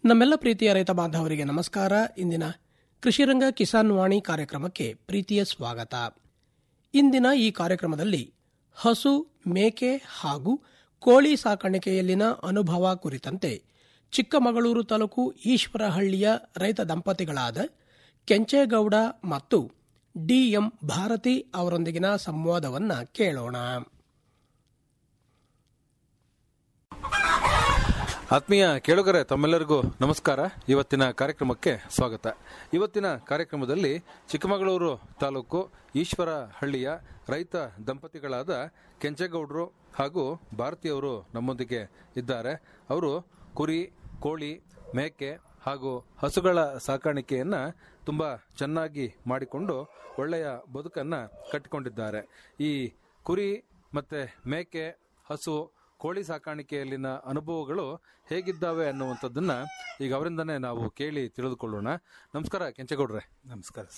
ನಮ್ಮೆಲ್ಲ ಪ್ರೀತಿಯ ರೈತ ಬಾಂಧವರಿಗೆ ನಮಸ್ಕಾರ ಇಂದಿನ ಕೃಷಿರಂಗ ಕಿಸಾನ್ ವಾಣಿ ಕಾರ್ಯಕ್ರಮಕ್ಕೆ ಪ್ರೀತಿಯ ಸ್ವಾಗತ ಇಂದಿನ ಈ ಕಾರ್ಯಕ್ರಮದಲ್ಲಿ ಹಸು ಮೇಕೆ ಹಾಗೂ ಕೋಳಿ ಸಾಕಾಣಿಕೆಯಲ್ಲಿನ ಅನುಭವ ಕುರಿತಂತೆ ಚಿಕ್ಕಮಗಳೂರು ತಾಲೂಕು ಈಶ್ವರಹಳ್ಳಿಯ ರೈತ ದಂಪತಿಗಳಾದ ಕೆಂಚೇಗೌಡ ಮತ್ತು ಡಿಎಂ ಭಾರತಿ ಅವರೊಂದಿಗಿನ ಸಂವಾದವನ್ನ ಕೇಳೋಣ ಆತ್ಮೀಯ ಕೇಳುಗರೆ ತಮ್ಮೆಲ್ಲರಿಗೂ ನಮಸ್ಕಾರ ಇವತ್ತಿನ ಕಾರ್ಯಕ್ರಮಕ್ಕೆ ಸ್ವಾಗತ ಇವತ್ತಿನ ಕಾರ್ಯಕ್ರಮದಲ್ಲಿ ಚಿಕ್ಕಮಗಳೂರು ತಾಲೂಕು ಈಶ್ವರ ಹಳ್ಳಿಯ ರೈತ ದಂಪತಿಗಳಾದ ಕೆಂಚೇಗೌಡರು ಹಾಗೂ ಭಾರತೀಯವರು ನಮ್ಮೊಂದಿಗೆ ಇದ್ದಾರೆ ಅವರು ಕುರಿ ಕೋಳಿ ಮೇಕೆ ಹಾಗೂ ಹಸುಗಳ ಸಾಕಾಣಿಕೆಯನ್ನ ತುಂಬಾ ಚೆನ್ನಾಗಿ ಮಾಡಿಕೊಂಡು ಒಳ್ಳೆಯ ಬದುಕನ್ನ ಕಟ್ಟಿಕೊಂಡಿದ್ದಾರೆ ಈ ಕುರಿ ಮತ್ತೆ ಮೇಕೆ ಹಸು ಕೋಳಿ ಸಾಕಾಣಿಕೆಯಲ್ಲಿನ ಅನುಭವಗಳು ಹೇಗಿದ್ದಾವೆ ಅನ್ನುವಂಥದ್ದನ್ನ ಈಗ ಅವರಿಂದನೇ ನಾವು ಕೇಳಿ ತಿಳಿದುಕೊಳ್ಳೋಣ ನಮಸ್ಕಾರ ಕೆಂಚೇಗೌಡ್ರೆ ನಮಸ್ಕಾರ